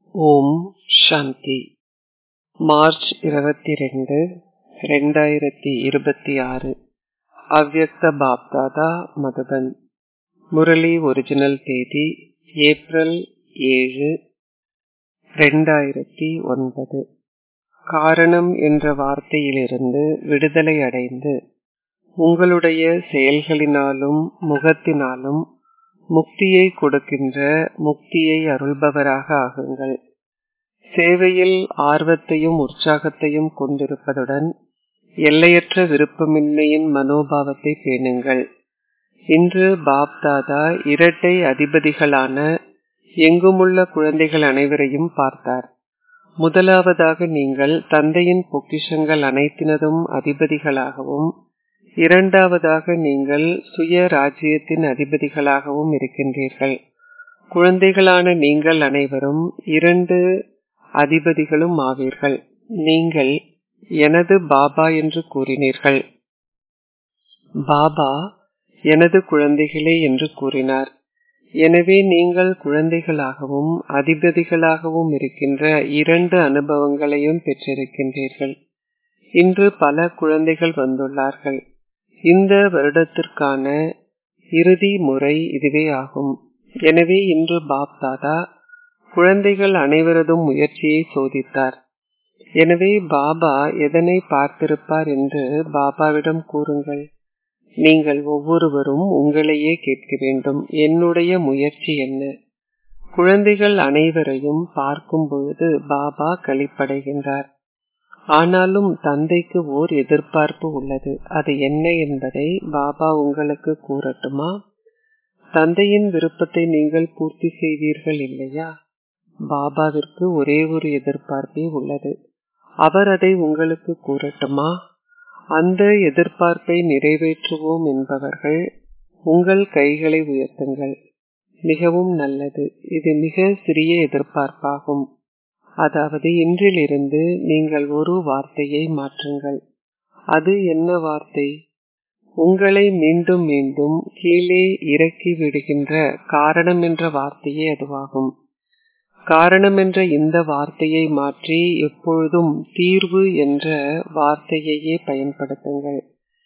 ஓம் சாந்தி March இருபத்தி ரெண்டு ரெண்டாயிரத்தி இருபத்தி ஆறு அவ்வக்த பாப்தாதா மதுபன் முரளி ஒரிஜினல் தேதி ஏப்ரல் ஏழு ரெண்டாயிரத்தி ஒன்பது காரணம் என்ற வார்த்தையிலிருந்து விடுதலை அடைந்து உங்களுடைய செயல்களினாலும் முகத்தினாலும் முக்தியை கொடுக்கின்ற முக்தியை அருள்பவராக ஆகுங்கள் சேவையில் ஆர்வத்தையும் உற்சாகத்தையும் கொண்டிருப்பதுடன் எல்லையற்ற விருப்பமின்மையின் மனோபாவத்தை பேணுங்கள் இன்று பாப்தாதா இரட்டை அதிபதிகளான எங்குமுள்ள குழந்தைகள் அனைவரையும் பார்த்தார் முதலாவதாக நீங்கள் தந்தையின் பொக்கிஷங்கள் அனைத்தினதும் அதிபதிகளாகவும் இரண்டாவதாக நீங்கள் சுய ராஜ்யத்தின் அதிபதிகளாகவும் இருக்கின்றீர்கள் குழந்தைகளான நீங்கள் அனைவரும் இரண்டு அதிபதிகளும் ஆவீர்கள் நீங்கள் எனது பாபா என்று கூறினீர்கள் பாபா எனது குழந்தைகளே என்று கூறினார் எனவே நீங்கள் குழந்தைகளாகவும் அதிபதிகளாகவும் இருக்கின்ற இரண்டு அனுபவங்களையும் பெற்றிருக்கின்றீர்கள் இன்று பல குழந்தைகள் வந்துள்ளார்கள் இந்த வருடத்திற்கான இறுதி முறை இதுவே ஆகும் எனவே இன்று பாப்தாதா குழந்தைகள் அனைவரதும் முயற்சியை சோதித்தார் எனவே பாபா எதனை பார்த்திருப்பார் என்று பாபாவிடம் கூறுங்கள் நீங்கள் ஒவ்வொருவரும் உங்களையே கேட்க வேண்டும் என்னுடைய முயற்சி என்ன குழந்தைகள் அனைவரையும் பார்க்கும் பொழுது பாபா கழிப்படைகின்றார் ஆனாலும் தந்தைக்கு ஓர் எதிர்பார்ப்பு உள்ளது அது என்ன என்பதை பாபா உங்களுக்கு கூறட்டுமா தந்தையின் விருப்பத்தை நீங்கள் பூர்த்தி செய்வீர்கள் இல்லையா பாபாவிற்கு ஒரே ஒரு எதிர்பார்ப்பே உள்ளது அவர் அதை உங்களுக்கு கூறட்டுமா அந்த எதிர்பார்ப்பை நிறைவேற்றுவோம் என்பவர்கள் உங்கள் கைகளை உயர்த்துங்கள் மிகவும் நல்லது இது மிக சிறிய எதிர்பார்ப்பாகும் அதாவது இன்றிலிருந்து நீங்கள் ஒரு வார்த்தையை மாற்றுங்கள் அது என்ன வார்த்தை உங்களை மீண்டும் மீண்டும் கீழே இறக்கி விடுகின்ற காரணம் என்ற வார்த்தையே அதுவாகும் காரணம் என்ற இந்த வார்த்தையை மாற்றி எப்பொழுதும் தீர்வு என்ற வார்த்தையையே பயன்படுத்துங்கள்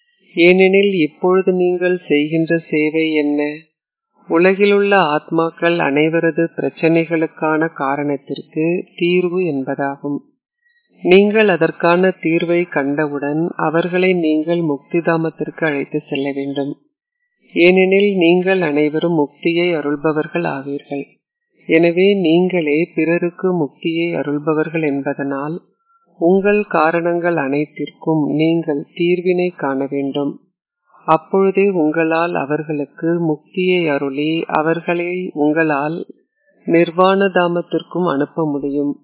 ஏனெனில் இப்பொழுது நீங்கள் செய்கின்ற சேவை என்ன உலகிலுள்ள ஆத்மாக்கள் அனைவரது பிரச்சனைகளுக்கான காரணத்திற்கு தீர்வு என்பதாகும் நீங்கள் அதற்கான தீர்வை கண்டவுடன் அவர்களை நீங்கள் முக்திதாமத்திற்கு அழைத்து செல்ல வேண்டும் ஏனெனில் நீங்கள் அனைவரும் முக்தியை அருள்பவர்கள் ஆவீர்கள் எனவே நீங்களே பிறருக்கு முக்தியை அருள்பவர்கள் என்பதனால் உங்கள் காரணங்கள் அனைத்திற்கும் நீங்கள் தீர்வினை காண வேண்டும் அப்பொழுதே உங்களால் அவர்களுக்கு முக்தியை அருளி அவர்களை உங்களால் நிர்வாண தாமத்திற்கும் அனுப்ப முடியும்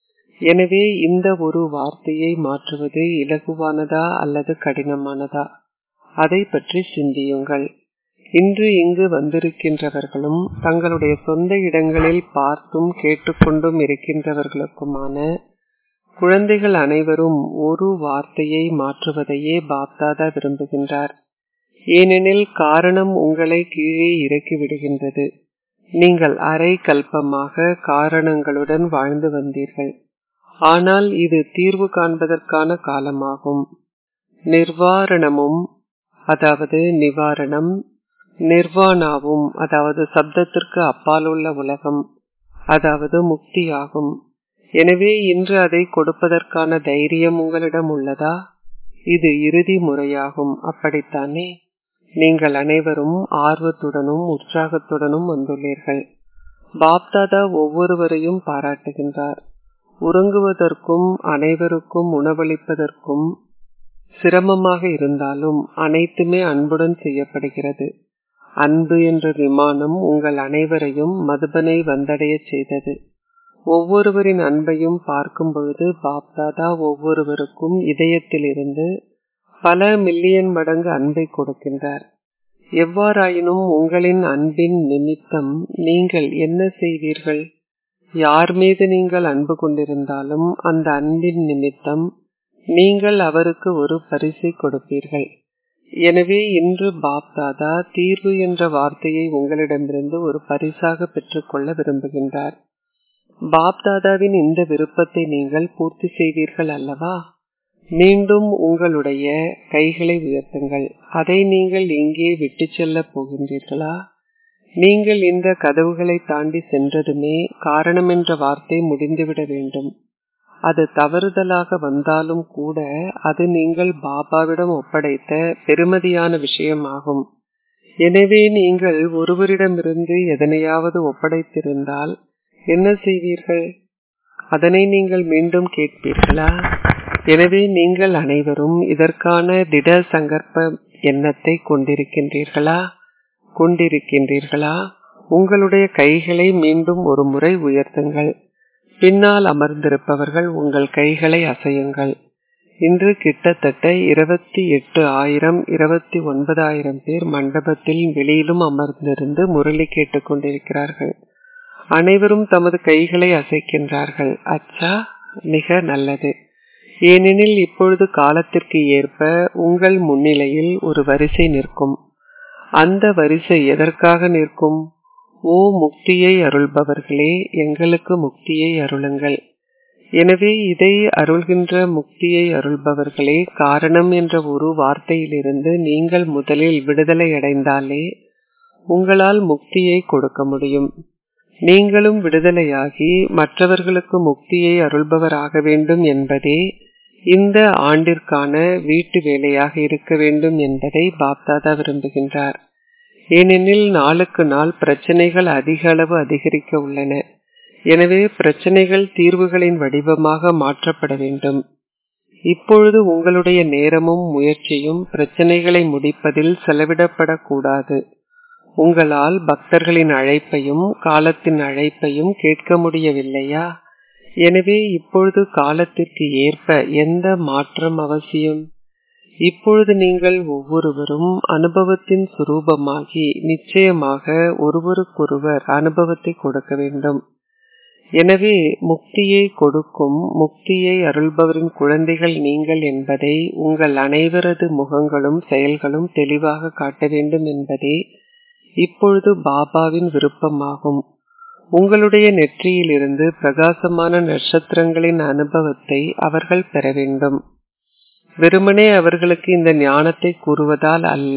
எனவே இந்த ஒரு வார்த்தையை மாற்றுவது இலகுவானதா அல்லது கடினமானதா அதை பற்றி சிந்தியுங்கள் இன்று இங்கு வந்திருக்கின்றவர்களும் தங்களுடைய சொந்த இடங்களில் பார்த்தும் கேட்டுக்கொண்டும் இருக்கின்றவர்களுக்குமான குழந்தைகள் அனைவரும் ஒரு வார்த்தையை மாற்றுவதையே பாப்தாதா விரும்புகின்றார் ஏனெனில் காரணம் உங்களை கீழே இறக்கி விடுகின்றது நீங்கள் அரை கல்பமாக காரணங்களுடன் வாழ்ந்து வந்தீர்கள் ஆனால் இது தீர்வு காண்பதற்கான காலமாகும் நிர்வாரணமும் அதாவது நிவாரணம் நிர்வாணாவும் அதாவது சப்தத்திற்கு அப்பாலுள்ள உலகம் அதாவது முக்தியாகும் எனவே இன்று அதை கொடுப்பதற்கான தைரியம் உங்களிடம் உள்ளதா இது இறுதி முறையாகும் அப்படித்தானே நீங்கள் அனைவரும் ஆர்வத்துடனும் உற்சாகத்துடனும் வந்துள்ளீர்கள் பாப்தாதா ஒவ்வொருவரையும் பாராட்டுகின்றார் உறங்குவதற்கும் அனைவருக்கும் உணவளிப்பதற்கும் சிரமமாக இருந்தாலும் அனைத்துமே அன்புடன் செய்யப்படுகிறது அன்பு என்ற விமானம் உங்கள் அனைவரையும் மதுபனை வந்தடைய செய்தது ஒவ்வொருவரின் அன்பையும் பார்க்கும் பொழுது பாப்தாதா ஒவ்வொருவருக்கும் இதயத்திலிருந்து பல மில்லியன் மடங்கு அன்பை கொடுக்கின்றார் எவ்வாறாயினும் உங்களின் அன்பின் நிமித்தம் நீங்கள் என்ன செய்வீர்கள் யார் மீது நீங்கள் அன்பு கொண்டிருந்தாலும் அந்த அன்பின் நிமித்தம் நீங்கள் அவருக்கு ஒரு பரிசை கொடுப்பீர்கள் எனவே இன்று பாப்தாதா தீர்வு என்ற வார்த்தையை உங்களிடமிருந்து ஒரு பரிசாக பெற்றுக்கொள்ள விரும்புகின்றார் பாப்தாதாவின் இந்த விருப்பத்தை நீங்கள் பூர்த்தி செய்வீர்கள் அல்லவா மீண்டும் உங்களுடைய கைகளை உயர்த்துங்கள் அதை நீங்கள் இங்கே விட்டு செல்ல போகின்றீர்களா நீங்கள் இந்த கதவுகளை தாண்டி சென்றதுமே காரணம் என்ற வார்த்தை முடிந்துவிட வேண்டும் அது தவறுதலாக வந்தாலும் கூட அது நீங்கள் பாபாவிடம் ஒப்படைத்த பெருமதியான விஷயமாகும் எனவே நீங்கள் ஒருவரிடமிருந்து எதனையாவது ஒப்படைத்திருந்தால் என்ன செய்வீர்கள் அதனை நீங்கள் மீண்டும் கேட்பீர்களா எனவே நீங்கள் அனைவரும் இதற்கான திட சங்கற்ப எண்ணத்தை கொண்டிருக்கின்றீர்களா கொண்டிருக்கின்றீர்களா உங்களுடைய கைகளை மீண்டும் ஒரு முறை உயர்த்துங்கள் பின்னால் அமர்ந்திருப்பவர்கள் உங்கள் கைகளை அசையுங்கள் இன்று கிட்டத்தட்ட இருபத்தி எட்டு ஆயிரம் இருபத்தி ஒன்பதாயிரம் பேர் மண்டபத்தில் வெளியிலும் அமர்ந்திருந்து முரளி கேட்டுக் கொண்டிருக்கிறார்கள் அனைவரும் தமது கைகளை அசைக்கின்றார்கள் அச்சா மிக நல்லது ஏனெனில் இப்பொழுது காலத்திற்கு ஏற்ப உங்கள் முன்னிலையில் ஒரு வரிசை நிற்கும் அந்த வரிசை எதற்காக நிற்கும் ஓ முக்தியை அருள்பவர்களே எங்களுக்கு முக்தியை அருளுங்கள் எனவே இதை அருள்கின்ற முக்தியை அருள்பவர்களே காரணம் என்ற ஒரு வார்த்தையிலிருந்து நீங்கள் முதலில் விடுதலை அடைந்தாலே உங்களால் முக்தியை கொடுக்க முடியும் நீங்களும் விடுதலையாகி மற்றவர்களுக்கு முக்தியை அருள்பவராக வேண்டும் என்பதே இந்த ஆண்டிற்கான வீட்டு வேலையாக இருக்க வேண்டும் என்பதை பாப்தாதா விரும்புகின்றார் ஏனெனில் நாளுக்கு நாள் பிரச்சனைகள் அதிக அளவு அதிகரிக்க உள்ளன எனவே பிரச்சனைகள் தீர்வுகளின் வடிவமாக மாற்றப்பட வேண்டும் இப்பொழுது உங்களுடைய நேரமும் முயற்சியும் பிரச்சனைகளை முடிப்பதில் செலவிடப்படக்கூடாது உங்களால் பக்தர்களின் அழைப்பையும் காலத்தின் அழைப்பையும் கேட்க முடியவில்லையா எனவே இப்பொழுது காலத்திற்கு ஏற்ப எந்த மாற்றம் அவசியம் இப்பொழுது நீங்கள் ஒவ்வொருவரும் அனுபவத்தின் சுரூபமாகி நிச்சயமாக ஒருவருக்கொருவர் அனுபவத்தை கொடுக்க வேண்டும் எனவே முக்தியை கொடுக்கும் முக்தியை அருள்பவரின் குழந்தைகள் நீங்கள் என்பதை உங்கள் அனைவரது முகங்களும் செயல்களும் தெளிவாக காட்ட வேண்டும் என்பதே இப்பொழுது பாபாவின் விருப்பமாகும் உங்களுடைய நெற்றியிலிருந்து பிரகாசமான நட்சத்திரங்களின் அனுபவத்தை அவர்கள் பெற வேண்டும் வெறுமனே அவர்களுக்கு இந்த ஞானத்தை கூறுவதால் அல்ல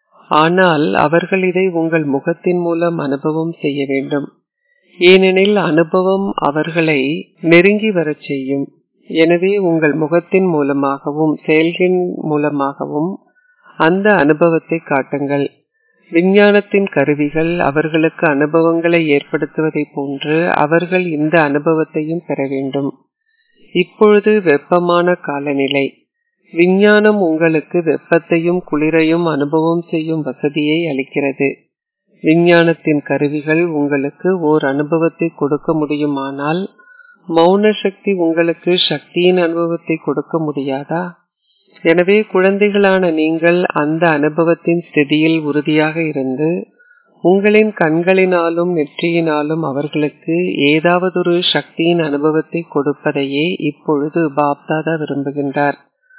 ஆனால் அவர்கள் இதை உங்கள் முகத்தின் மூலம் அனுபவம் செய்ய வேண்டும் ஏனெனில் அனுபவம் அவர்களை நெருங்கி வரச் செய்யும் எனவே உங்கள் முகத்தின் மூலமாகவும் செயல்களின் மூலமாகவும் அந்த அனுபவத்தை காட்டுங்கள் விஞ்ஞானத்தின் கருவிகள் அவர்களுக்கு அனுபவங்களை ஏற்படுத்துவதை போன்று அவர்கள் இந்த அனுபவத்தையும் பெற வேண்டும் இப்பொழுது வெப்பமான காலநிலை விஞ்ஞானம் உங்களுக்கு வெப்பத்தையும் குளிரையும் அனுபவம் செய்யும் வசதியை அளிக்கிறது விஞ்ஞானத்தின் கருவிகள் உங்களுக்கு ஓர் அனுபவத்தை கொடுக்க முடியுமானால் மௌன சக்தி உங்களுக்கு சக்தியின் அனுபவத்தை கொடுக்க முடியாதா எனவே குழந்தைகளான நீங்கள் அந்த அனுபவத்தின் ஸ்திதியில் உறுதியாக இருந்து உங்களின் கண்களினாலும் நெற்றியினாலும் அவர்களுக்கு ஏதாவதொரு சக்தியின் அனுபவத்தை கொடுப்பதையே இப்பொழுது பாப்தாதா விரும்புகின்றார்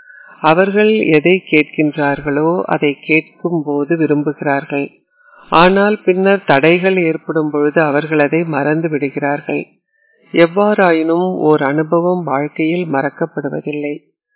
அவர்கள் எதை கேட்கின்றார்களோ அதை கேட்கும் போது விரும்புகிறார்கள் ஆனால் பின்னர் தடைகள் ஏற்படும் பொழுது அவர்கள் அதை மறந்து விடுகிறார்கள் எவ்வாறாயினும் ஓர் அனுபவம் வாழ்க்கையில் மறக்கப்படுவதில்லை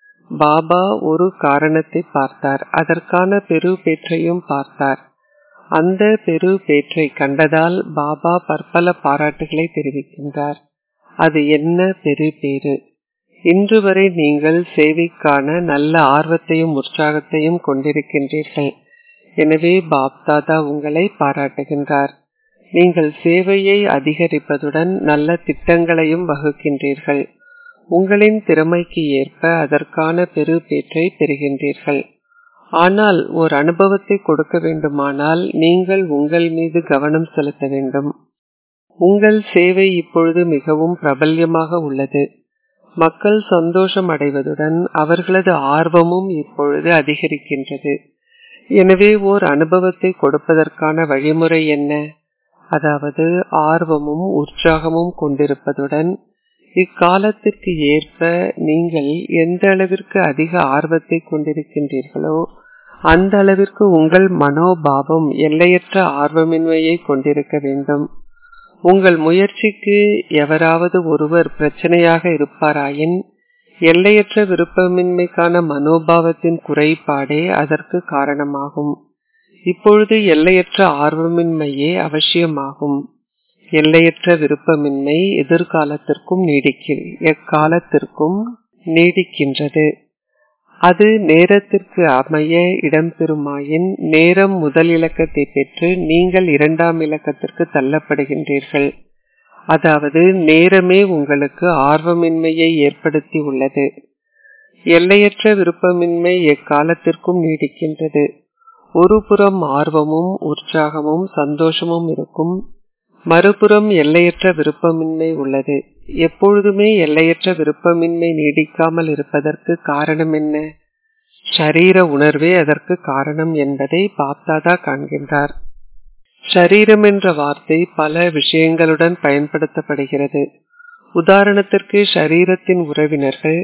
பாபா ஒரு காரணத்தை பார்த்தார் அதற்கான பெரு பேற்றையும் பார்த்தார் அந்த பெரு பேற்றை கண்டதால் பாபா பற்பல பாராட்டுகளை தெரிவிக்கின்றார் அது என்ன பெரு பேரு இன்று வரை நீங்கள் சேவைக்கான நல்ல ஆர்வத்தையும் உற்சாகத்தையும் கொண்டிருக்கின்றீர்கள் எனவே பாப்தாதா உங்களை பாராட்டுகின்றார் நீங்கள் சேவையை அதிகரிப்பதுடன் நல்ல திட்டங்களையும் வகுக்கின்றீர்கள் உங்களின் திறமைக்கு ஏற்ப அதற்கான பெரு பேற்றை பெறுகின்றீர்கள் ஆனால் ஒரு அனுபவத்தை கொடுக்க வேண்டுமானால் நீங்கள் உங்கள் மீது கவனம் செலுத்த வேண்டும் உங்கள் சேவை இப்பொழுது மிகவும் பிரபல்யமாக உள்ளது மக்கள் சந்தோஷம் அடைவதுடன் அவர்களது ஆர்வமும் இப்பொழுது அதிகரிக்கின்றது எனவே ஓர் அனுபவத்தை கொடுப்பதற்கான வழிமுறை என்ன அதாவது ஆர்வமும் உற்சாகமும் கொண்டிருப்பதுடன் இக்காலத்திற்கு ஏற்ப நீங்கள் எந்த அளவிற்கு அதிக ஆர்வத்தை கொண்டிருக்கின்றீர்களோ அந்த அளவிற்கு உங்கள் மனோபாவம் எல்லையற்ற ஆர்வமின்மையை கொண்டிருக்க வேண்டும் உங்கள் முயற்சிக்கு எவராவது ஒருவர் பிரச்சனையாக இருப்பாராயின் எல்லையற்ற விருப்பமின்மைக்கான மனோபாவத்தின் குறைபாடே அதற்கு காரணமாகும் இப்பொழுது எல்லையற்ற ஆர்வமின்மையே அவசியமாகும் எல்லையற்ற விருப்பமின்மை எதிர்காலத்திற்கும் நீடிக்க எக்காலத்திற்கும் நீடிக்கின்றது அது நேரத்திற்கு அமைய இடம்பெறுமாயின் நேரம் முதல் இலக்கத்தை பெற்று நீங்கள் இரண்டாம் இலக்கத்திற்கு தள்ளப்படுகின்றீர்கள் அதாவது நேரமே உங்களுக்கு ஆர்வமின்மையை ஏற்படுத்தி உள்ளது எல்லையற்ற விருப்பமின்மை எக்காலத்திற்கும் நீடிக்கின்றது ஒரு புறம் ஆர்வமும் உற்சாகமும் சந்தோஷமும் இருக்கும் மறுபுறம் எல்லையற்ற விருப்பமின்மை உள்ளது எப்பொழுதுமே எல்லையற்ற விருப்பமின்மை நீடிக்காமல் இருப்பதற்கு காரணம் என்ன ஷரீர உணர்வே அதற்கு காரணம் என்பதை பாப்தாதா காண்கின்றார் ஷரீரம் என்ற வார்த்தை பல விஷயங்களுடன் பயன்படுத்தப்படுகிறது உதாரணத்திற்கு ஷரீரத்தின் உறவினர்கள்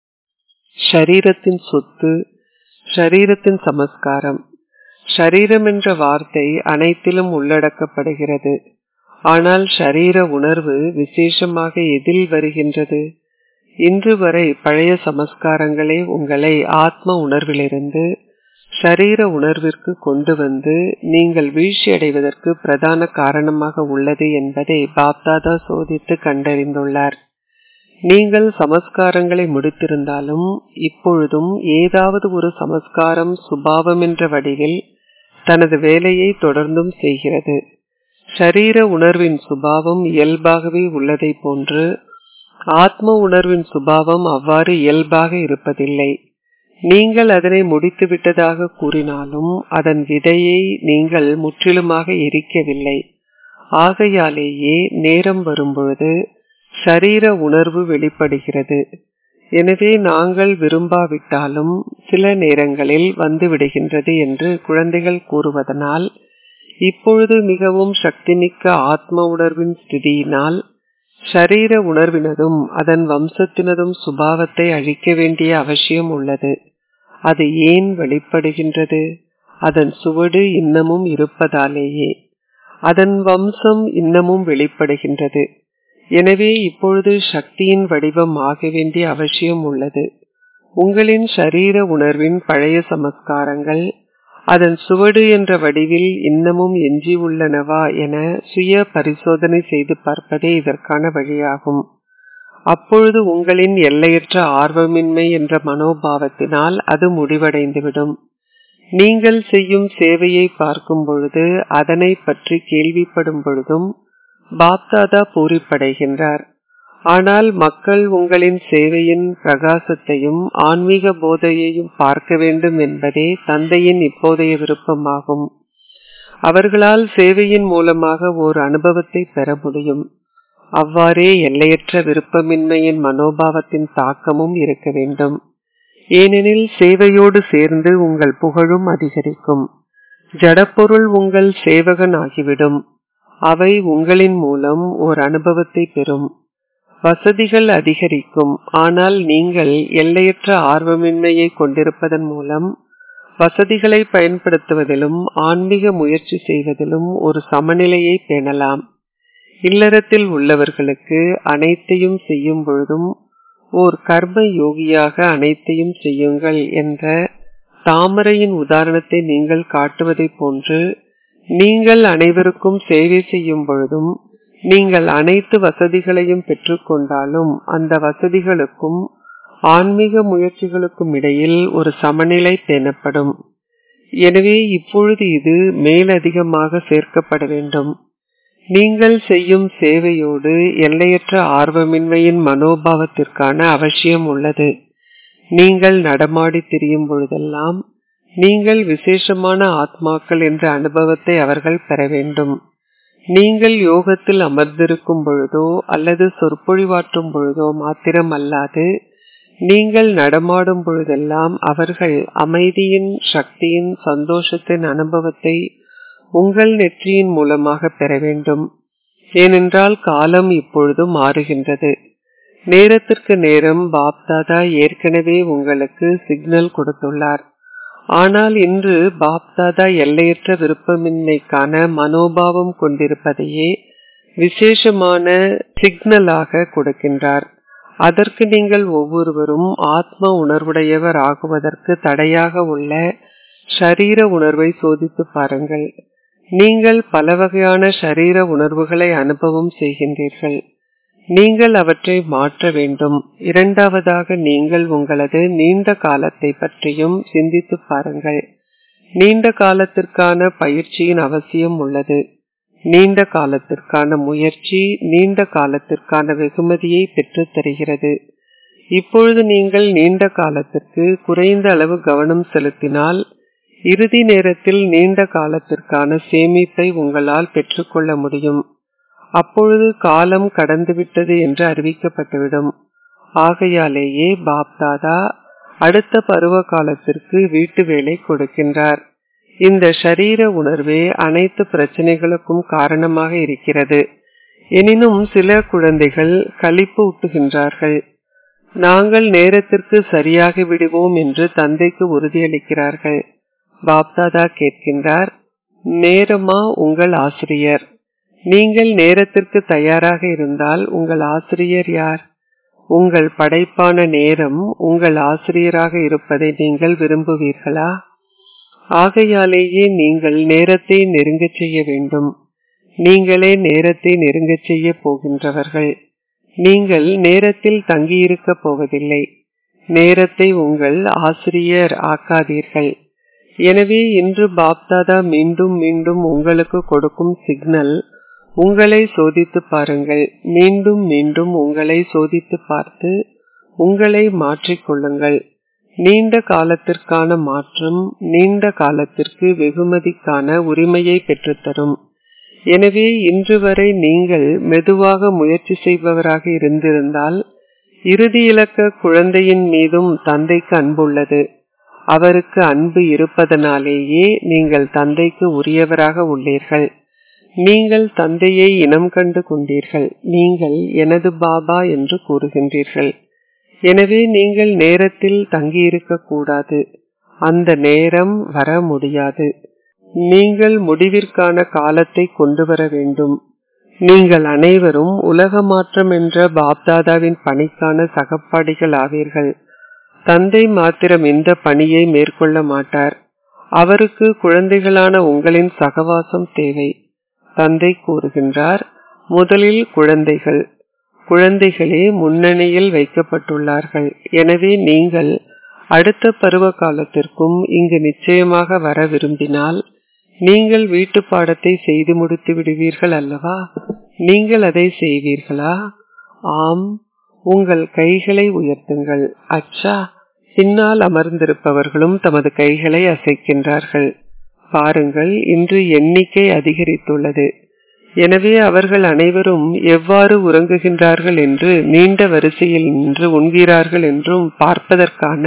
ஷரீரத்தின் சொத்து ஷரீரத்தின் சமஸ்காரம் ஷரீரம் என்ற வார்த்தை அனைத்திலும் உள்ளடக்கப்படுகிறது ஆனால் ஷரீர உணர்வு விசேஷமாக எதில் வருகின்றது இன்று வரை பழைய சமஸ்காரங்களே உங்களை ஆத்ம உணர்விலிருந்து ஷரீர உணர்விற்கு கொண்டு வந்து நீங்கள் வீழ்ச்சி அடைவதற்கு பிரதான காரணமாக உள்ளது என்பதை பாப்தாதா சோதித்து கண்டறிந்துள்ளார் நீங்கள் சமஸ்காரங்களை முடித்திருந்தாலும் இப்பொழுதும் ஏதாவது ஒரு சமஸ்காரம் சுபாவம் என்ற வடிவில் தனது வேலையை தொடர்ந்தும் செய்கிறது ஷரீர உணர்வின் சுபாவம் இயல்பாகவே உள்ளதை போன்று ஆத்ம உணர்வின் சுபாவம் அவ்வாறு இயல்பாக இருப்பதில்லை நீங்கள் அதனை முடித்து விட்டதாக கூறினாலும் அதன் விதையை நீங்கள் முற்றிலுமாக எரிக்கவில்லை ஆகையாலேயே நேரம் வரும்பொழுது ஷரீர உணர்வு வெளிப்படுகிறது எனவே நாங்கள் விரும்பாவிட்டாலும் சில நேரங்களில் வந்து விடுகின்றது என்று குழந்தைகள் கூறுவதனால் இப்பொழுது மிகவும் சக்திமிக்க ஆத்ம உணர்வின் ஸ்திதியினால் ஷரீர உணர்வினதும் அதன் வம்சத்தினதும் சுபாவத்தை அழிக்க வேண்டிய அவசியம் உள்ளது அது ஏன் வெளிப்படுகின்றது அதன் சுவடு இன்னமும் இருப்பதாலேயே அதன் வம்சம் இன்னமும் வெளிப்படுகின்றது எனவே இப்பொழுது சக்தியின் வடிவம் ஆக வேண்டிய அவசியம் உள்ளது உங்களின் ஷரீர உணர்வின் பழைய சமஸ்காரங்கள் அதன் சுவடு என்ற வடிவில் இன்னமும் எஞ்சி உள்ளனவா என சுய பரிசோதனை செய்து பார்ப்பதே இதற்கான வழியாகும் அப்பொழுது உங்களின் எல்லையற்ற ஆர்வமின்மை என்ற மனோபாவத்தினால் அது முடிவடைந்துவிடும் நீங்கள் செய்யும் சேவையை பார்க்கும் பொழுது அதனை பற்றி கேள்விப்படும் பொழுதும் பாப்தாதா பூரிப்படைகின்றார் ஆனால் மக்கள் உங்களின் சேவையின் பிரகாசத்தையும் ஆன்மீக போதையையும் பார்க்க வேண்டும் என்பதே தந்தையின் இப்போதைய விருப்பமாகும் அவர்களால் சேவையின் மூலமாக ஓர் அனுபவத்தை பெற முடியும் அவ்வாறே எல்லையற்ற விருப்பமின்மையின் மனோபாவத்தின் தாக்கமும் இருக்க வேண்டும் ஏனெனில் சேவையோடு சேர்ந்து உங்கள் புகழும் அதிகரிக்கும் ஜடப்பொருள் உங்கள் சேவகன் ஆகிவிடும் அவை உங்களின் மூலம் ஓர் அனுபவத்தை பெறும் வசதிகள் அதிகரிக்கும் ஆனால் நீங்கள் எல்லையற்ற ஆர்வமின்மையை கொண்டிருப்பதன் மூலம் வசதிகளை பயன்படுத்துவதிலும் ஆன்மீக முயற்சி செய்வதிலும் ஒரு சமநிலையை பேணலாம் இல்லறத்தில் உள்ளவர்களுக்கு அனைத்தையும் செய்யும் பொழுதும் ஓர் கர்ம யோகியாக அனைத்தையும் செய்யுங்கள் என்ற தாமரையின் உதாரணத்தை நீங்கள் காட்டுவதைப் போன்று நீங்கள் அனைவருக்கும் சேவை செய்யும் பொழுதும் நீங்கள் அனைத்து வசதிகளையும் பெற்றுக்கொண்டாலும் அந்த வசதிகளுக்கும் ஆன்மீக முயற்சிகளுக்கும் இடையில் ஒரு சமநிலை பேணப்படும் எனவே இப்பொழுது இது மேலதிகமாக சேர்க்கப்பட வேண்டும் நீங்கள் செய்யும் சேவையோடு எல்லையற்ற ஆர்வமின்மையின் மனோபாவத்திற்கான அவசியம் உள்ளது நீங்கள் நடமாடி திரியும் பொழுதெல்லாம் நீங்கள் விசேஷமான ஆத்மாக்கள் என்ற அனுபவத்தை அவர்கள் பெற வேண்டும் நீங்கள் யோகத்தில் அமர்ந்திருக்கும் பொழுதோ அல்லது சொற்பொழிவாற்றும் பொழுதோ மாத்திரம் அல்லாது நீங்கள் நடமாடும் பொழுதெல்லாம் அவர்கள் அமைதியின் சக்தியின் சந்தோஷத்தின் அனுபவத்தை உங்கள் நெற்றியின் மூலமாக பெற வேண்டும் ஏனென்றால் காலம் இப்பொழுது மாறுகின்றது நேரத்திற்கு நேரம் பாப்தாதா ஏற்கனவே உங்களுக்கு சிக்னல் கொடுத்துள்ளார் ஆனால் இன்று பாப்தாதா எல்லையற்ற விருப்பமின்மைக்கான மனோபாவம் கொண்டிருப்பதையே விசேஷமான சிக்னலாக கொடுக்கின்றார் அதற்கு நீங்கள் ஒவ்வொருவரும் ஆத்ம உணர்வுடையவர் ஆகுவதற்கு தடையாக உள்ள ஷரீர உணர்வை சோதித்து பாருங்கள் நீங்கள் பல வகையான ஷரீர உணர்வுகளை அனுபவம் செய்கின்றீர்கள் நீங்கள் அவற்றை மாற்ற வேண்டும் இரண்டாவதாக நீங்கள் உங்களது நீண்ட காலத்தை பற்றியும் சிந்தித்து பாருங்கள் நீண்ட காலத்திற்கான பயிற்சியின் அவசியம் உள்ளது நீண்ட காலத்திற்கான முயற்சி நீண்ட காலத்திற்கான வெகுமதியை பெற்றுத் தருகிறது இப்பொழுது நீங்கள் நீண்ட காலத்திற்கு குறைந்த அளவு கவனம் செலுத்தினால் இறுதி நேரத்தில் நீண்ட காலத்திற்கான சேமிப்பை உங்களால் பெற்றுக்கொள்ள முடியும் அப்பொழுது காலம் கடந்துவிட்டது என்று அறிவிக்கப்பட்டுவிடும் ஆகையாலேயே பாப்தாதா அடுத்த பருவ காலத்திற்கு வீட்டு வேலை கொடுக்கின்றார் இந்த ஷரீர உணர்வே அனைத்து பிரச்சனைகளுக்கும் காரணமாக இருக்கிறது எனினும் சில குழந்தைகள் களிப்பு ஊட்டுகின்றார்கள் நாங்கள் நேரத்திற்கு சரியாக விடுவோம் என்று தந்தைக்கு உறுதியளிக்கிறார்கள் பாப்தாதா கேட்கின்றார் நேரமா உங்கள் ஆசிரியர் நீங்கள் நேரத்திற்கு தயாராக இருந்தால் உங்கள் ஆசிரியர் யார் உங்கள் படைப்பான நேரம் உங்கள் ஆசிரியராக இருப்பதை நீங்கள் விரும்புவீர்களா ஆகையாலேயே நீங்கள் நேரத்தை நெருங்கச் செய்ய வேண்டும் நீங்களே நேரத்தை நெருங்கச் செய்ய போகின்றவர்கள் நீங்கள் நேரத்தில் தங்கியிருக்க போவதில்லை நேரத்தை உங்கள் ஆசிரியர் ஆக்காதீர்கள் எனவே இன்று பாப்தாதா மீண்டும் மீண்டும் உங்களுக்கு கொடுக்கும் சிக்னல் உங்களை சோதித்து பாருங்கள் மீண்டும் மீண்டும் உங்களை சோதித்து பார்த்து உங்களை மாற்றிக்கொள்ளுங்கள் நீண்ட காலத்திற்கான மாற்றம் நீண்ட காலத்திற்கு வெகுமதிக்கான உரிமையை பெற்றுத்தரும் எனவே இன்று வரை நீங்கள் மெதுவாக முயற்சி செய்பவராக இருந்திருந்தால் இறுதி இலக்க குழந்தையின் மீதும் தந்தைக்கு அன்புள்ளது அவருக்கு அன்பு இருப்பதனாலேயே நீங்கள் தந்தைக்கு உரியவராக உள்ளீர்கள் நீங்கள் தந்தையை இனம் கண்டு கொண்டீர்கள் நீங்கள் எனது பாபா என்று கூறுகின்றீர்கள் எனவே நீங்கள் நேரத்தில் தங்கியிருக்க கூடாது அந்த நேரம் வர முடியாது நீங்கள் முடிவிற்கான காலத்தை கொண்டு வர வேண்டும் நீங்கள் அனைவரும் உலக மாற்றம் என்ற பாப்தாதாவின் பணிக்கான சகப்பாடிகள் ஆவீர்கள் தந்தை மாத்திரம் இந்த பணியை மேற்கொள்ள மாட்டார் அவருக்கு குழந்தைகளான உங்களின் சகவாசம் தேவை தந்தை கூறுகின்றார் முதலில் குழந்தைகள் குழந்தைகளே முன்னணியில் வைக்கப்பட்டுள்ளார்கள் எனவே நீங்கள் அடுத்த பருவ காலத்திற்கும் இங்கு நிச்சயமாக வர விரும்பினால் நீங்கள் வீட்டு பாடத்தை செய்து முடித்து விடுவீர்கள் அல்லவா நீங்கள் அதை செய்வீர்களா ஆம் உங்கள் கைகளை உயர்த்துங்கள் அச்சா பின்னால் அமர்ந்திருப்பவர்களும் தமது கைகளை அசைக்கின்றார்கள் பாருங்கள் இன்று எண்ணிக்கை அதிகரித்துள்ளது எனவே அவர்கள் அனைவரும் எவ்வாறு உறங்குகின்றார்கள் என்று நீண்ட வரிசையில் நின்று உண்கிறார்கள் என்றும் பார்ப்பதற்கான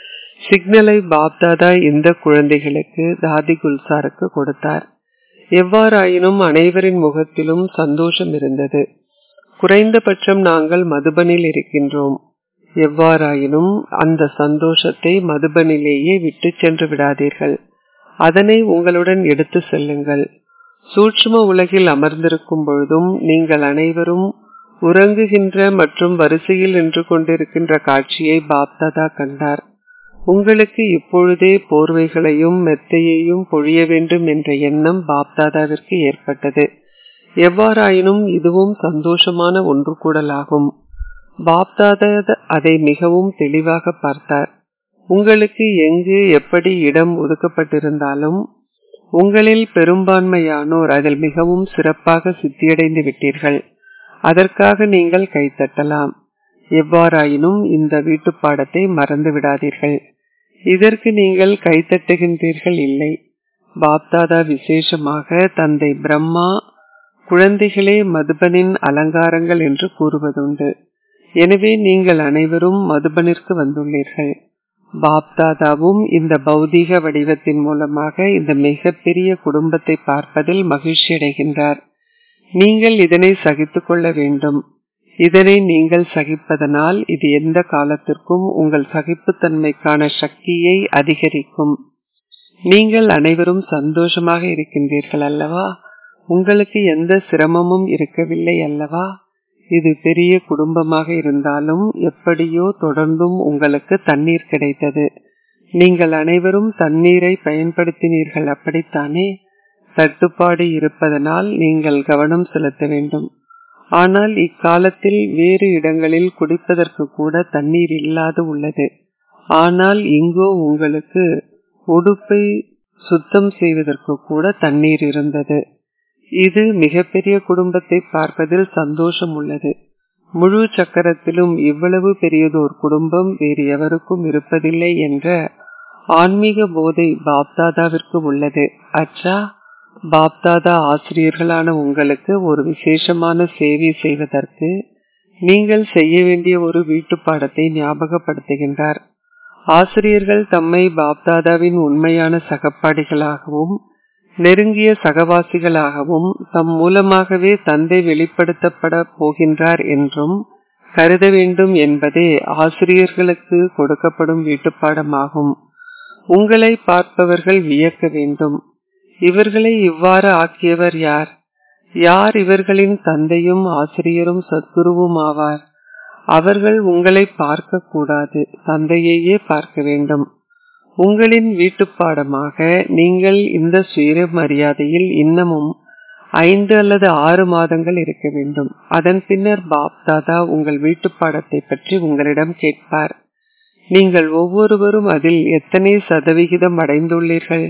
சிக்னலை பாப்தாதா இந்த குழந்தைகளுக்கு தாதி குல்சாருக்கு கொடுத்தார் எவ்வாறாயினும் அனைவரின் முகத்திலும் சந்தோஷம் இருந்தது குறைந்தபட்சம் நாங்கள் மதுபனில் இருக்கின்றோம் எவ்வாறாயினும் அந்த சந்தோஷத்தை மதுபனிலேயே விட்டு சென்று விடாதீர்கள் அதனை உங்களுடன் எடுத்து செல்லுங்கள் சூட்சும உலகில் அமர்ந்திருக்கும் பொழுதும் நீங்கள் அனைவரும் உறங்குகின்ற மற்றும் வரிசையில் நின்று கொண்டிருக்கின்ற காட்சியை பாப்தாதா கண்டார் உங்களுக்கு இப்பொழுதே போர்வைகளையும் மெத்தையையும் பொழிய வேண்டும் என்ற எண்ணம் பாப்தாதாவிற்கு ஏற்பட்டது எவ்வாறாயினும் இதுவும் சந்தோஷமான ஒன்று கூடலாகும் பாப்தாதா அதை மிகவும் தெளிவாக பார்த்தார் உங்களுக்கு எங்கு எப்படி இடம் ஒதுக்கப்பட்டிருந்தாலும் உங்களில் பெரும்பான்மையானோர் அதில் மிகவும் சிறப்பாக சித்தியடைந்து விட்டீர்கள் அதற்காக நீங்கள் கைத்தட்டலாம் எவ்வாறாயினும் இந்த வீட்டு பாடத்தை மறந்து விடாதீர்கள் இதற்கு நீங்கள் கைத்தட்டுகின்றீர்கள் இல்லை பாப்தாதா விசேஷமாக தந்தை பிரம்மா குழந்தைகளே மதுபனின் அலங்காரங்கள் என்று கூறுவதுண்டு எனவே நீங்கள் அனைவரும் மதுபனிற்கு வந்துள்ளீர்கள் பாப்தாதாவும் இந்த பௌதீக வடிவத்தின் மூலமாக இந்த மிகப்பெரிய குடும்பத்தை பார்ப்பதில் மகிழ்ச்சி அடைகின்றார் நீங்கள் இதனை சகித்துக் கொள்ள வேண்டும் இதனை நீங்கள் சகிப்பதனால் இது எந்த காலத்திற்கும் உங்கள் சகிப்புத்தன்மைக்கான சக்தியை அதிகரிக்கும் நீங்கள் அனைவரும் சந்தோஷமாக இருக்கின்றீர்கள் அல்லவா உங்களுக்கு எந்த சிரமமும் இருக்கவில்லை அல்லவா இது பெரிய குடும்பமாக இருந்தாலும் எப்படியோ தொடர்ந்தும் உங்களுக்கு தண்ணீர் கிடைத்தது நீங்கள் அனைவரும் தண்ணீரை பயன்படுத்தினீர்கள் அப்படித்தானே தட்டுப்பாடு இருப்பதனால் நீங்கள் கவனம் செலுத்த வேண்டும் ஆனால் இக்காலத்தில் வேறு இடங்களில் குடிப்பதற்கு கூட தண்ணீர் இல்லாது உள்ளது ஆனால் இங்கோ உங்களுக்கு உடுப்பை சுத்தம் செய்வதற்கு கூட தண்ணீர் இருந்தது இது மிகப்பெரிய குடும்பத்தை பார்ப்பதில் சந்தோஷம் உள்ளது முழு சக்கரத்திலும் இவ்வளவு பெரியதோர் குடும்பம் வேறு எவருக்கும் இருப்பதில்லை என்ற ஆன்மீக போதை பாப்தாதாவிற்கு உள்ளது அச்சா பாப்தாதா ஆசிரியர்களான உங்களுக்கு ஒரு விசேஷமான சேவை செய்வதற்கு நீங்கள் செய்ய வேண்டிய ஒரு வீட்டு பாடத்தை ஞாபகப்படுத்துகின்றார் ஆசிரியர்கள் தம்மை பாப்தாதாவின் உண்மையான சகப்பாடிகளாகவும் நெருங்கிய சகவாசிகளாகவும் தம் மூலமாகவே தந்தை வெளிப்படுத்தப்பட போகின்றார் என்றும் கருத வேண்டும் என்பதே ஆசிரியர்களுக்கு கொடுக்கப்படும் வீட்டுப்பாடமாகும் உங்களை பார்ப்பவர்கள் வியக்க வேண்டும் இவர்களை இவ்வாறு ஆக்கியவர் யார் யார் இவர்களின் தந்தையும் ஆசிரியரும் சத்குருவும் ஆவார் அவர்கள் உங்களை பார்க்க கூடாது தந்தையையே பார்க்க வேண்டும் உங்களின் வீட்டுப்பாடமாக நீங்கள் இந்த சுய மரியாதையில் இன்னமும் ஐந்து அல்லது ஆறு மாதங்கள் இருக்க வேண்டும் அதன் பின்னர் பாப் தாதா உங்கள் வீட்டுப்பாடத்தை பற்றி உங்களிடம் கேட்பார் நீங்கள் ஒவ்வொருவரும் அதில் எத்தனை சதவிகிதம் அடைந்துள்ளீர்கள்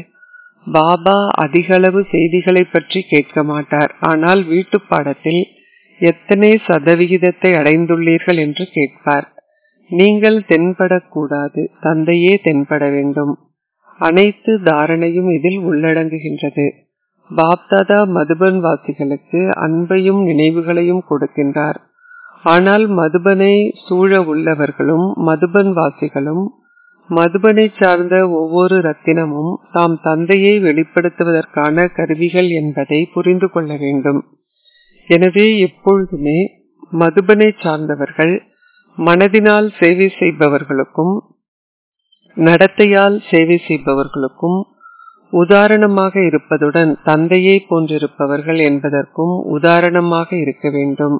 பாபா அதிகளவு செய்திகளை பற்றி கேட்க மாட்டார் ஆனால் வீட்டு பாடத்தில் எத்தனை சதவிகிதத்தை அடைந்துள்ளீர்கள் என்று கேட்பார் நீங்கள் தென்படக்கூடாது தந்தையே தென்பட வேண்டும் அனைத்து தாரணையும் இதில் உள்ளடங்குகின்றது பாப்தாதா மதுபன் வாசிகளுக்கு அன்பையும் நினைவுகளையும் கொடுக்கின்றார் ஆனால் மதுபனை சூழ உள்ளவர்களும் மதுபன் வாசிகளும் மதுபனை சார்ந்த ஒவ்வொரு ரத்தினமும் தாம் தந்தையை வெளிப்படுத்துவதற்கான கருவிகள் என்பதை புரிந்து கொள்ள வேண்டும் எனவே எப்பொழுதுமே மதுபனை சார்ந்தவர்கள் மனதினால் சேவை செய்பவர்களுக்கும் நடத்தையால் சேவை செய்பவர்களுக்கும் உதாரணமாக இருப்பதுடன் தந்தையை போன்றிருப்பவர்கள் என்பதற்கும் உதாரணமாக இருக்க வேண்டும்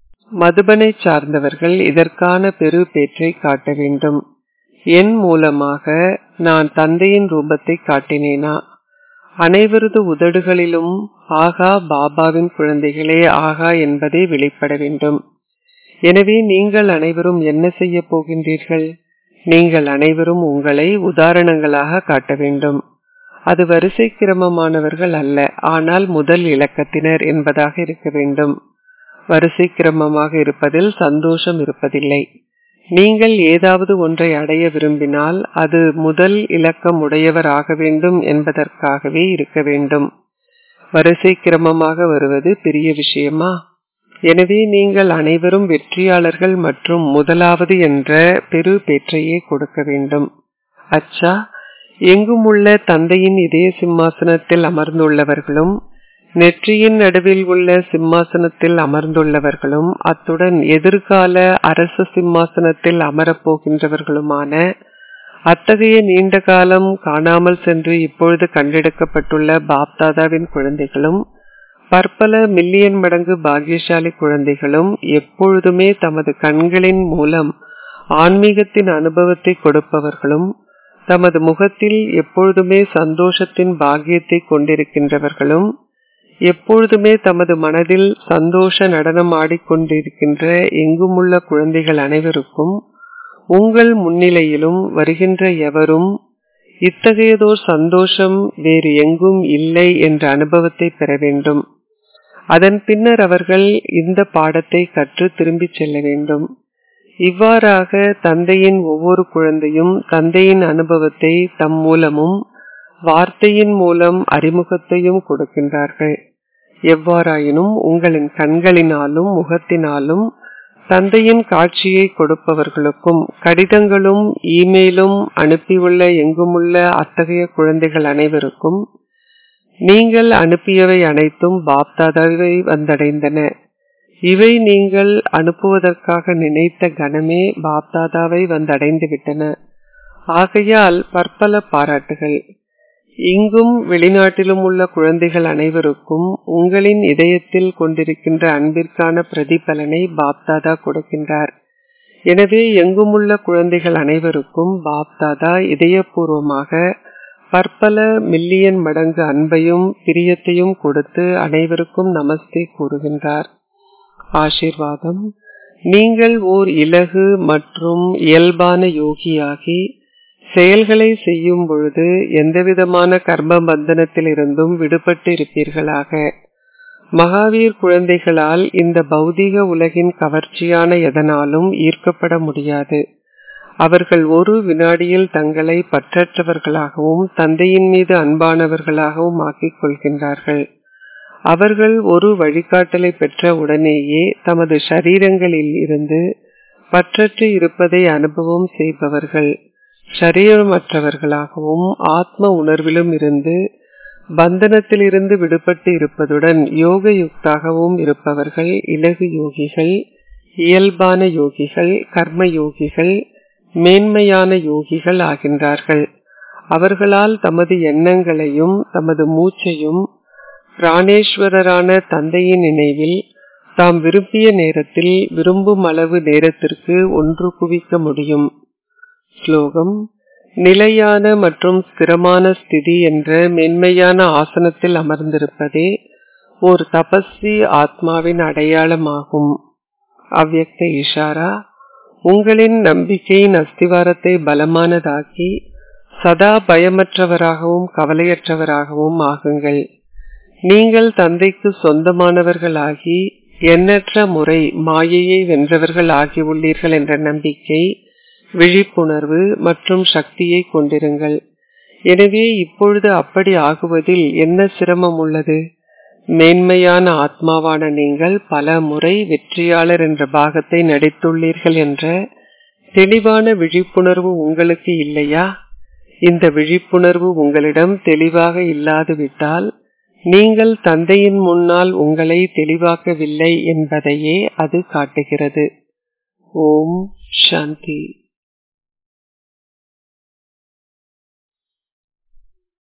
மதுபனை சார்ந்தவர்கள் இதற்கான பெரு பேற்றை காட்ட வேண்டும் என் மூலமாக நான் தந்தையின் ரூபத்தை காட்டினேனா அனைவரது உதடுகளிலும் ஆகா பாபாவின் குழந்தைகளே ஆகா என்பதை வெளிப்பட வேண்டும் எனவே நீங்கள் அனைவரும் என்ன செய்ய போகின்றீர்கள் நீங்கள் அனைவரும் உங்களை உதாரணங்களாக காட்ட வேண்டும் அது வரிசை கிரமமானவர்கள் அல்ல ஆனால் முதல் இலக்கத்தினர் என்பதாக இருக்க வேண்டும் வரிசை கிரமமாக இருப்பதில் சந்தோஷம் இருப்பதில்லை நீங்கள் ஏதாவது ஒன்றை அடைய விரும்பினால் அது முதல் இலக்கம் உடையவர் ஆக வேண்டும் என்பதற்காகவே இருக்க வேண்டும் வரிசை கிரமமாக வருவது பெரிய விஷயமா எனவே நீங்கள் அனைவரும் வெற்றியாளர்கள் மற்றும் முதலாவது என்ற பெரு பேற்றையே கொடுக்க வேண்டும் அச்சா எங்கும் உள்ள தந்தையின் இதய சிம்மாசனத்தில் அமர்ந்துள்ளவர்களும் நெற்றியின் நடுவில் உள்ள சிம்மாசனத்தில் அமர்ந்துள்ளவர்களும் அத்துடன் எதிர்கால அரச சிம்மாசனத்தில் அமரப்போகின்றவர்களுமான அத்தகைய நீண்ட காலம் காணாமல் சென்று இப்பொழுது கண்டெடுக்கப்பட்டுள்ள பாப்தாதாவின் குழந்தைகளும் பற்பல மில்லியன் மடங்கு பாக்கியசாலி குழந்தைகளும் எப்பொழுதுமே தமது கண்களின் மூலம் ஆன்மீகத்தின் அனுபவத்தை கொடுப்பவர்களும் தமது முகத்தில் எப்பொழுதுமே சந்தோஷத்தின் பாக்கியத்தை கொண்டிருக்கின்றவர்களும் எப்பொழுதுமே தமது மனதில் சந்தோஷ நடனம் ஆடிக்கொண்டிருக்கின்ற எங்குமுள்ள குழந்தைகள் அனைவருக்கும் உங்கள் முன்னிலையிலும் வருகின்ற எவரும் இத்தகையதோர் சந்தோஷம் வேறு எங்கும் இல்லை என்ற அனுபவத்தை பெற வேண்டும் அதன் பின்னர் அவர்கள் இந்த பாடத்தை கற்று திரும்பிச் செல்ல வேண்டும் இவ்வாறாக தந்தையின் ஒவ்வொரு குழந்தையும் தந்தையின் அனுபவத்தை தம் மூலமும் வார்த்தையின் மூலம் அறிமுகத்தையும் கொடுக்கின்றார்கள் எவ்வாறாயினும் உங்களின் கண்களினாலும் முகத்தினாலும் தந்தையின் காட்சியை கொடுப்பவர்களுக்கும் கடிதங்களும் இமெயிலும் அனுப்பியுள்ள எங்குமுள்ள அத்தகைய குழந்தைகள் அனைவருக்கும் நீங்கள் அனுப்பியவை அனைத்தும் பாப்தாதாவை வந்தடைந்தன இவை நீங்கள் அனுப்புவதற்காக நினைத்த கணமே பாப்தாதாவை வந்தடைந்து விட்டன ஆகையால் பற்பல பாராட்டுகள் இங்கும் வெளிநாட்டிலும் உள்ள குழந்தைகள் அனைவருக்கும் உங்களின் இதயத்தில் கொண்டிருக்கின்ற அன்பிற்கான பிரதிபலனை பாப்தாதா கொடுக்கின்றார் எனவே எங்குமுள்ள குழந்தைகள் அனைவருக்கும் பாப்தாதா இதயபூர்வமாக பற்பல மில்லியன் மடங்கு அன்பையும் பிரியத்தையும் கொடுத்து அனைவருக்கும் நமஸ்தே கூறுகின்றார் ஆசிர்வாதம் நீங்கள் ஓர் இலகு மற்றும் இயல்பான யோகியாகி செயல்களை செய்யும் பொழுது எந்தவிதமான கர்ம பந்தனத்திலிருந்தும் விடுபட்டு இருப்பீர்களாக மகாவீர் குழந்தைகளால் இந்த பௌதீக உலகின் கவர்ச்சியான எதனாலும் ஈர்க்கப்பட முடியாது அவர்கள் ஒரு வினாடியில் தங்களை பற்றற்றவர்களாகவும் தந்தையின் மீது அன்பானவர்களாகவும் ஆக்கிக் கொள்கின்றார்கள் அவர்கள் ஒரு வழிகாட்டலை பெற்ற உடனேயே தமது சரீரங்களில் இருந்து பற்றற்று இருப்பதை அனுபவம் செய்பவர்கள் சரீரமற்றவர்களாகவும் ஆத்ம உணர்விலும் இருந்து பந்தனத்திலிருந்து விடுபட்டு இருப்பதுடன் யோக யுக்தாகவும் இருப்பவர்கள் இலகு யோகிகள் இயல்பான யோகிகள் கர்ம யோகிகள் மேன்மையான யோகிகள் ஆகின்றார்கள் அவர்களால் தமது எண்ணங்களையும் தமது மூச்சையும் பிராணேஸ்வரரான தந்தையின் நினைவில் தாம் விரும்பிய நேரத்தில் விரும்பும் அளவு நேரத்திற்கு ஒன்று குவிக்க முடியும் ஸ்லோகம் நிலையான மற்றும் ஸ்திரமான ஸ்திதி என்ற மென்மையான ஆசனத்தில் அமர்ந்திருப்பதே ஒரு தபஸ்வி ஆத்மாவின் அடையாளமாகும் அவ்யக்த இஷாரா உங்களின் நம்பிக்கையின் அஸ்திவாரத்தை பலமானதாக்கி சதா பயமற்றவராகவும் கவலையற்றவராகவும் ஆகுங்கள் நீங்கள் தந்தைக்கு சொந்தமானவர்களாகி எண்ணற்ற முறை மாயையை வென்றவர்கள் ஆகியுள்ளீர்கள் என்ற நம்பிக்கை விழிப்புணர்வு மற்றும் சக்தியை கொண்டிருங்கள் எனவே இப்பொழுது அப்படி ஆகுவதில் என்ன சிரமம் உள்ளது மேன்மையான ஆத்மாவான நீங்கள் பல முறை வெற்றியாளர் என்ற பாகத்தை நடித்துள்ளீர்கள் என்ற தெளிவான விழிப்புணர்வு உங்களுக்கு இல்லையா இந்த விழிப்புணர்வு உங்களிடம் தெளிவாக இல்லாது விட்டால் நீங்கள் தந்தையின் முன்னால் உங்களை தெளிவாக்கவில்லை என்பதையே அது காட்டுகிறது ஓம் சாந்தி